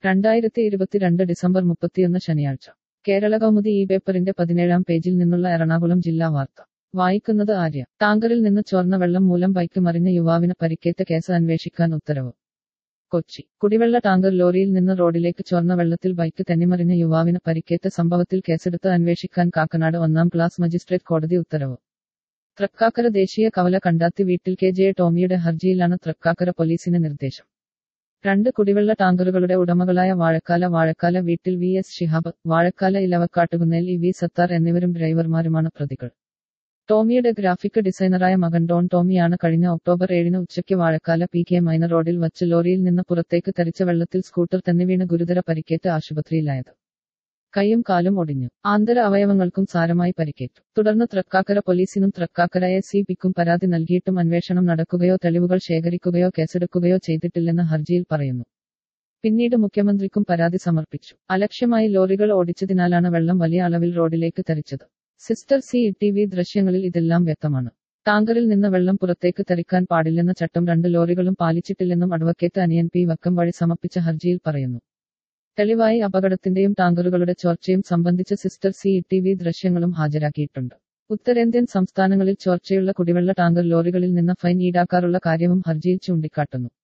രണ്ടായിരത്തി ഇരുപത്തിരണ്ട് ഡിസംബർ മുപ്പത്തിയൊന്ന് ശനിയാഴ്ച കേരള കൗമുദി ഈ പേപ്പറിന്റെ പതിനേഴാം പേജിൽ നിന്നുള്ള എറണാകുളം ജില്ലാ വാർത്ത വായിക്കുന്നത് ആര്യ ടാങ്കറിൽ നിന്ന് ചോർന്ന വെള്ളം മൂലം ബൈക്ക് മറിഞ്ഞ യുവാവിന് പരിക്കേറ്റ കേസ് അന്വേഷിക്കാൻ ഉത്തരവ് കൊച്ചി കുടിവെള്ള ടാങ്കർ ലോറിയിൽ നിന്ന് റോഡിലേക്ക് ചോർന്ന വെള്ളത്തിൽ ബൈക്ക് തെന്നിമറിഞ്ഞ യുവാവിന് പരിക്കേറ്റ സംഭവത്തിൽ കേസെടുത്ത് അന്വേഷിക്കാൻ കാക്കനാട് ഒന്നാം ക്ലാസ് മജിസ്ട്രേറ്റ് കോടതി ഉത്തരവ് തൃക്കാക്കര ദേശീയ കവല കണ്ടാത്തി വീട്ടിൽ കെ ജെ ടോമിയുടെ ഹർജിയിലാണ് തൃക്കാക്കര പോലീസിന് നിർദ്ദേശം രണ്ട് കുടിവെള്ള ടാങ്കറുകളുടെ ഉടമകളായ വാഴക്കാല വാഴക്കാല വീട്ടിൽ V S Shihab Vazhakkala Elavakkattukunnel E V Sathar എന്നിവരും ഡ്രൈവർമാരുമാണ് പ്രതികൾ ടോമിയുടെ ഗ്രാഫിക് ഡിസൈനറായ മകൻ ഡോൺ ടോമിയാണ് കഴിഞ്ഞ ഒക്ടോബർ ഏഴിന് ഉച്ചയ്ക്ക് വാഴക്കാല പി കെ മൈനർ റോഡിൽ വച്ച് ലോറിയിൽ നിന്ന് പുറത്തേക്ക് തെറിച്ച വെള്ളത്തിൽ സ്കൂട്ടർ തന്നെ വീണ് ഗുരുതര പരിക്കേറ്റ് ആശുപത്രിയിലായത് കൈയും കാലും ഒടിഞ്ഞു ആന്തര അവയവങ്ങൾക്കും സാരമായി പരിക്കേറ്റു തുടർന്ന് തൃക്കാക്കര പോലീസിനും തൃക്കാക്കര എ സി പിക്കും പരാതി നൽകിയിട്ടും അന്വേഷണം നടക്കുകയോ തെളിവുകൾ ശേഖരിക്കുകയോ കേസെടുക്കുകയോ ചെയ്തിട്ടില്ലെന്ന് ഹർജിയിൽ പറയുന്നു പിന്നീട് മുഖ്യമന്ത്രിക്കും പരാതി സമർപ്പിച്ചു അലക്ഷ്യമായി ലോറികൾ ഓടിച്ചതിനാലാണ് വെള്ളം വലിയ അളവിൽ റോഡിലേക്ക് തെറിച്ചത് സിസ്റ്റർ സി ടി വി ദൃശ്യങ്ങളിൽ ഇതെല്ലാം വ്യക്തമാണ് ടാങ്കറിൽ നിന്ന് വെള്ളം പുറത്തേക്ക് തെറിക്കാൻ പാടില്ലെന്ന ചട്ടം രണ്ട് ലോറികളും പാലിച്ചിട്ടില്ലെന്നും അഡ്വക്കേറ്റ് അനിയൻ പി വക്കം വഴി സമർപ്പിച്ച ഹർജിയിൽ പറയുന്നു തെളിവായി അപകടത്തിന്റെയും ടാങ്കറുകളുടെ ചോർച്ചയും സംബന്ധിച്ച് സിസ്റ്റർ സി ടി വി ദൃശ്യങ്ങളും ഹാജരാക്കിയിട്ടുണ്ട് ഉത്തരേന്ത്യൻ സംസ്ഥാനങ്ങളിൽ ചോർച്ചയുള്ള കുടിവെള്ള ടാങ്കർ ലോറികളിൽ നിന്ന് ഫൈൻ ഈടാക്കാറുള്ള കാര്യവും ഹർജിയിൽ ചൂണ്ടിക്കാട്ടുന്നു